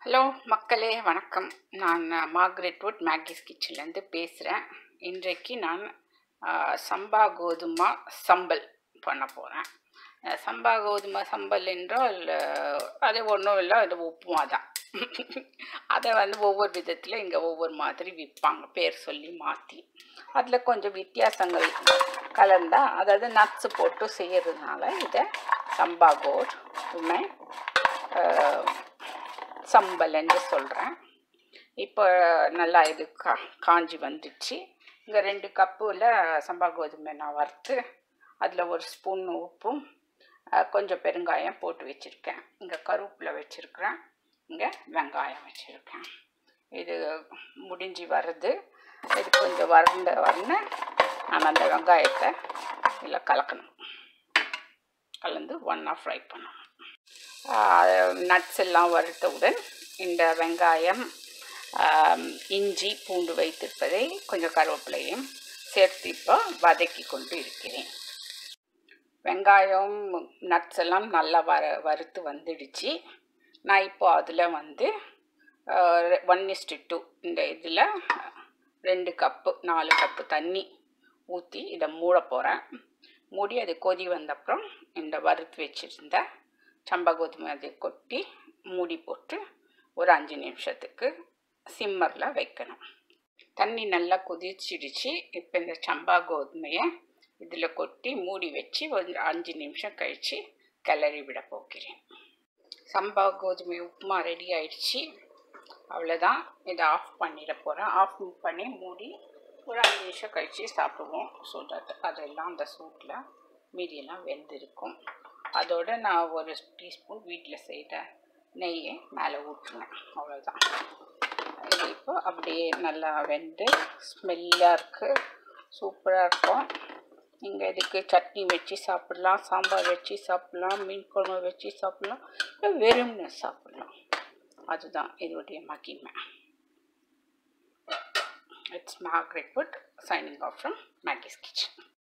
hello மக்களே வணக்கம் நான் மார்கரெட் வுட் மேகிஸ் கிச்சன்லேருந்து பேசுகிறேன் இன்றைக்கு நான் ஆ, சம்பா கோதுமை சம்பல் பண்ண போகிறேன் சம்பா கோதுமை சம்பல் என்றால் ஆ, அது ஒன்றும் இல்லை அது உப்புமா தான் அதை வந்து ஒவ்வொரு விதத்தில் இங்கே ஒவ்வொரு மாதிரி விற்பாங்க பேர் சொல்லி மாற்றி அதில் கொஞ்சம் வித்தியாசங்கள் கலந்தா அதாவது நட்ஸு போட்டு செய்யறதுனால இதை சம்பா கோதுமை ஆ, சம்பல் என்று சொல்கிறேன் இப்போ நல்லா இது கா காஞ்சி வந்துடுச்சு இங்கே ரெண்டு கப்பில் சம்பா கோதுமை நான் வறுத்து அதில் ஒரு ஸ்பூன் உப்பும் அஹ், கொஞ்சம் பெருங்காயம் போட்டு வச்சுருக்கேன் இங்கே கருவேப்பிலை வச்சுருக்கிறேன் இங்கே வெங்காயம் வச்சுருக்கேன் இது முடிஞ்சு வருது இது கொஞ்சம் வறண்ட வரண நான் அந்த வெங்காயத்தை இதில் கலக்கணும் கலந்து ஒன்றா ஃப்ரை பண்ணணும் நட்ஸ் எல்லாம் வறுத்தவுடன் இந்த வெங்காயம் ஆம், இஞ்சி பூண்டு வைத்திருப்பதை கொஞ்சம் கருவேப்பிலையும் சேர்த்து இப்போ வதக்கி கொண்டு இருக்கிறேன் வெங்காயம் நட்ஸ் எல்லாம் நல்லா வர வறுத்து வந்துடுச்சு நான் இப்போ அதில் வந்து ஒன் இஸ்டு டூ இந்த இதில் ரெண்டு கப்பு நாலு கப்பு தண்ணி ஊற்றி இதை மூட போகிறேன் மூடி அது கொதி வந்தப்புறம் இந்த வறுத்து வச்சுருந்த சம்பா கோதுமை அதை கொட்டி மூடி போட்டு ஒரு அஞ்சு நிமிஷத்துக்கு சிம்மரில் வைக்கணும் தண்ணி நல்லா கொதிச்சிடுச்சு இப்போ இந்த சம்பா கோதுமையை இதில் கொட்டி மூடி வச்சு ஒரு அஞ்சு நிமிஷம் கழித்து கிளறி விட போகிறேன் சம்பா கோதுமை உப்புமா ரெடி ஆயிடுச்சு அவ்வளோதான் இதை ஆஃப் பண்ணிட போகிறேன் ஆஃப் பண்ணி மூடி ஒரு அஞ்சு நிமிஷம் கழித்து சாப்பிடுவோம் ஸோ தட் அதெல்லாம் அந்த சூட்டில் மீதியெல்லாம் வெந்திருக்கும் அதோட நான் ஒரு டீஸ்பூன் வீட்டில் செய்த நெய்யை மேலே ஊற்றுனேன் அவ்வளோதான் இது இப்போ அப்படியே நல்லா வெந்து ஸ்மெல்லாக இருக்குது சூப்பராக இருக்கும் நீங்கள் இதுக்கு சட்னி வச்சு சாப்பிட்லாம் சாம்பார் வச்சு சாப்பிட்லாம் மீன் குழம்பு வச்சு சாப்பிட்லாம் இல்லை வெறும்னு சாப்பிட்லாம் அதுதான் இதோடைய மகிமை it's Margaret Wood signing off from Maggie's kitchen